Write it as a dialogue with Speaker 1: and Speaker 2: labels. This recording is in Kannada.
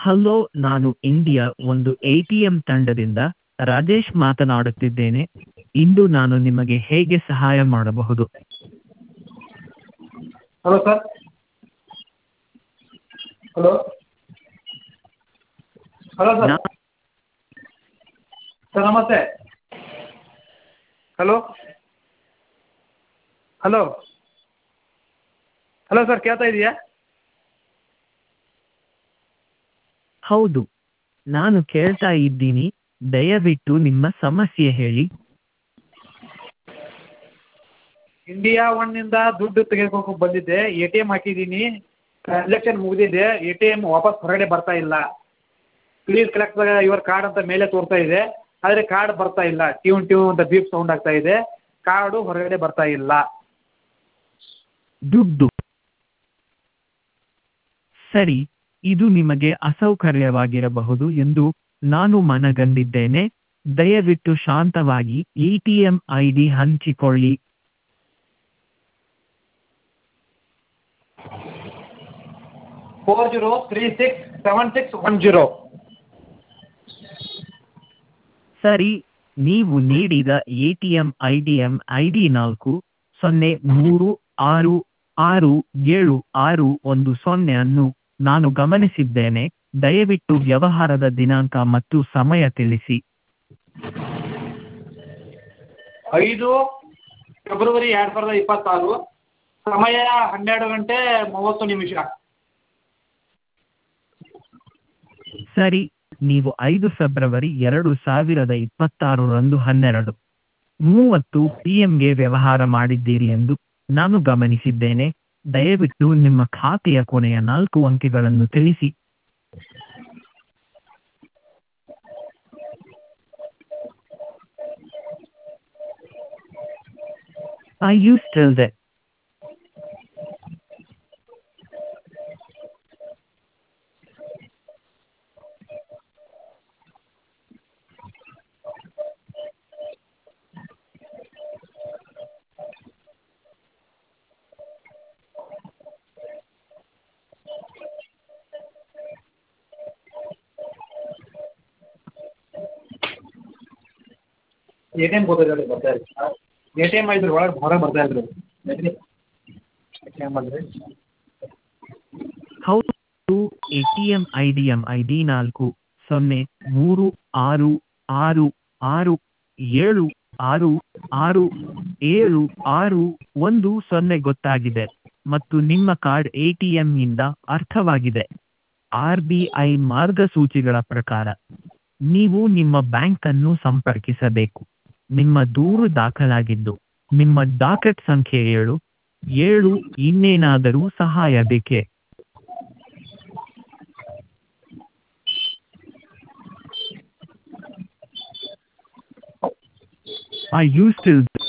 Speaker 1: ಹಲೋ ನಾನು ಇಂಡಿಯಾ ಒಂದು ಎ ಟಿ ಎಂ ತಂಡದಿಂದ ರಾಜೇಶ್ ಮಾತನಾಡುತ್ತಿದ್ದೇನೆ ಇಂದು ನಾನು ನಿಮಗೆ ಹೇಗೆ ಸಹಾಯ ಮಾಡಬಹುದು
Speaker 2: hello sir hello hello sir
Speaker 1: ನಾ-
Speaker 2: ಸರ್ ನಮಸ್ತೆ ಹಲೋ ಹಲೋ ಹಲೋ ಸರ್ ಕೇಳ್ತಾ ಇದೆಯಾ
Speaker 1: ಹೌದು ನಾನು ಕೇಳ್ತಾ ಇದ್ದೀನಿ ದಯವಿಟ್ಟು ನಿಮ್ಮ ಸಮಸ್ಯೆ ಹೇಳಿ
Speaker 2: ಇಂಡಿಯಾ ಒನ್ನಿಂದ ದುಡ್ಡು ತೆಗೆದುಕೊಂಡು ಬಂದಿದ್ದೆ ಎ ಟಿ ಎಮ್ ಹಾಕಿದ್ದೀನಿ ಟ್ರಾನ್ಸಾಕ್ಷನ್ ಮುಗಿದಿದೆ ಎ ಟಿ ಎಮ್ ವಾಪಸ್ ಹೊರಗಡೆ ಬರ್ತಾ ಇಲ್ಲ ಪ್ಲೀಸ್ ಕಲೆಕ್ಟ್ ಯುವರ್ ಕಾರ್ಡ್ ಅಂತ ಮೇಲೆ ತೋರ್ತಾ ಇದೆ ಆದರೆ ಕಾರ್ಡ್ ಬರ್ತಾ ಇಲ್ಲ ಟ್ಯೂನ್ ಟ್ಯೂನ್ ಅಂತ ಬೀಪ್ ಸೌಂಡ್ ಆಗ್ತಾ ಇದೆ ಕಾರ್ಡು ಹೊರಗಡೆ ಬರ್ತಾ ಇಲ್ಲ
Speaker 1: ದುಡ್ಡು ಸರಿ ಇದು ನಿಮಗೆ ಅಸೌಕರ್ಯವಾಗಿರಬಹುದು ಎಂದು ನಾನು ಮನಗಂಡಿದ್ದೇನೆ ದಯವಿಟ್ಟು ಶಾಂತವಾಗಿ A T M I D ಹಂಚಿಕೊಳ್ಳಿ
Speaker 2: four zero three six seven six one zero
Speaker 1: ಸರಿ ನೀವು ನೀಡಿದ A T M I D M I D ನಾಲ್ಕು ಸೊನ್ನೆ ಮೂರು ಆರು ಆರು ಏಳು ಆರು ಒಂದು ಸೊನ್ನೆ ಅನ್ನು ನಾನು ಗಮನಿಸಿದ್ದೇನೆ ದಯವಿಟ್ಟು ವ್ಯವಹಾರದ ದಿನಾಂಕ ಮತ್ತು ಸಮಯ ತಿಳಿಸಿ
Speaker 2: ಐದು ಫೆಬ್ರವರಿ ಎರಡು ಸಾವಿರದ ಇಪ್ಪತ್ತಾರು ಸಮಯ ಹನ್ನೆರಡು ಗಂಟೆ ಮೂವತ್ತು ನಿಮಿಷ
Speaker 1: ಸರಿ ನೀವು ಐದು ಫೆಬ್ರವರಿ ಎರಡು ಸಾವಿರದ ಇಪ್ಪತ್ತಾರರಂದು ಹನ್ನೆರಡು ಮೂವತ್ತು ಪಿ ಎಂಗೆ ವ್ಯವಹಾರ ಮಾಡಿದ್ದೀರಿ ಎಂದು ನಾನು ಗಮನಿಸಿದ್ದೇನೆ ದಯವಿಟ್ಟು ನಿಮ್ಮ ಖಾತೆಯ ಕೊನೆಯ ನಾಲ್ಕು ಅಂಕೆಗಳನ್ನು ತಿಳಿಸಿ Are you still there?
Speaker 2: A T M ಗೊತ್ತಿಲ್ಲ ಬರ್ತಾ ಇರಿ ಎ ಟಿ ಎಮ್ ಇದ್ರ ಒಳಗೆ ಹೊರಗೆ ಬರ್ತಾ ಇದ್ರು ಎ ಟಿ ಎಮ್ ಅಲ್ಲಿ
Speaker 1: ಹೌದು A T M I D M I D ನಾಲ್ಕು ಸೊನ್ನೆ ಮೂರು ಆರು ಆರು ಆರು ಏಳು ಆರು ಆರು ಏಳು ಆರು ಒಂದು ಸೊನ್ನೆ ಗೊತ್ತಾಗಿದೆ ಮತ್ತು ನಿಮ್ಮ ಕಾರ್ಡ್ ಎ ಟಿ ಎಂನಿಂದ ಅರ್ಥವಾಗಿದೆ ಆರ್ ಬಿ ಐ ಮಾರ್ಗಸೂಚಿಗಳ ಪ್ರಕಾರ ನೀವು ನಿಮ್ಮ ಬ್ಯಾಂಕನ್ನು ಸಂಪರ್ಕಿಸಬೇಕು ನಿಮ್ಮ ದೂರು ದಾಖಲಾಗಿದ್ದು ನಿಮ್ಮ ಡಾಕೆಟ್ ಸಂಖ್ಯೆ ಏಳು ಏಳು ಇನ್ನೇನಾದರೂ ಸಹಾಯ ಬೇಕೇ Are you still